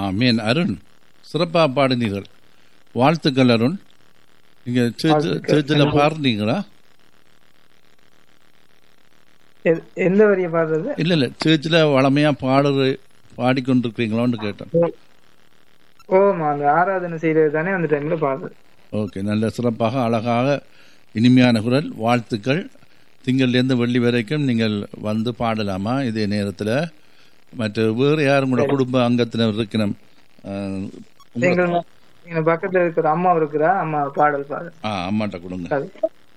ஆமீன் அருண் சிறப்பாக பாடினீர்கள் வாழ்த்துக்கள் அருண் நீங்க வாழ்த்துக்கள். சேர்ச்சில் பாடுனீங்களா எ- எந்த வரிய பாடுறது இல்ல இல்ல சேர்ச்சில் வளமையா பாடுற பாடிக்கொண்டிருக்கிறீங்களான்னு கேட்டேன் ஓமா அந்த ஆராதனை செய்யறது தானே அந்த டைம்ல பாடுறது ஓகே நல்ல சிறப்பாக அழகாக இனிமையான குரல் வாழ்த்துக்கள் திங்கள்லேருந்து வெள்ளி வரைக்கும் நீங்கள் வந்து பாடலாமா இதே நேரத்தில் மற்ற வேறு யாரும் கூட குடும்ப அங்கத்தினர் இருக்கணும் அஹ், உங்க- எங்கள் எங்க பக்கத்துல இருக்கிற அம்மா இருக்கிறா அம்மா பாடல் பாடு ஆ அம்மாட்ட கொடுங்க அது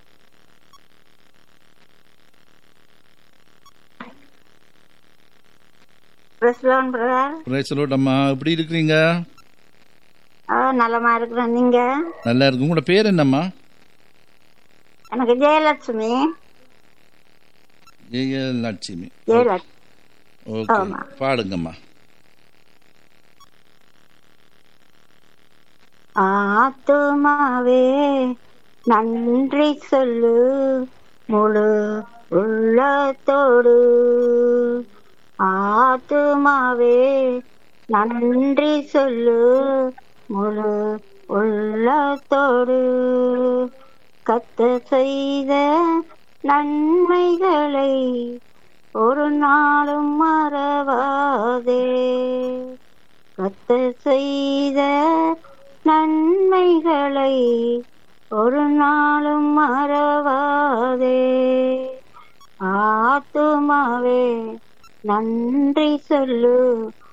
பிரஸ்லோன் பிரதர் பிரேசலோட் அம்மா எப்படி இருக்கிறீங்க நலமா இருக்கிறேன் நீங்க நல்லா இருக்கு உங்களோட பேர் என்னம்மா எனக்கு ஜெயலட்சுமி ஏ லட்சுமி ஜெயலட்சுமி ஓகே ஆமா. பாடுங்கம்மா ஆத்துமாவே நன்றி சொல்லு முழு உள்ளத்தோடு ஆத்துமாவே நன்றி சொல்லு முழு உள்ளத்தோடு கத்த செய்த நன்மைகளை ஒரு நாளும் மறவாதே கத்த செய்த நன்மைகளை ஒரு நாளும் மறவாதே ஆத்துமாவே நன்றி சொல்லு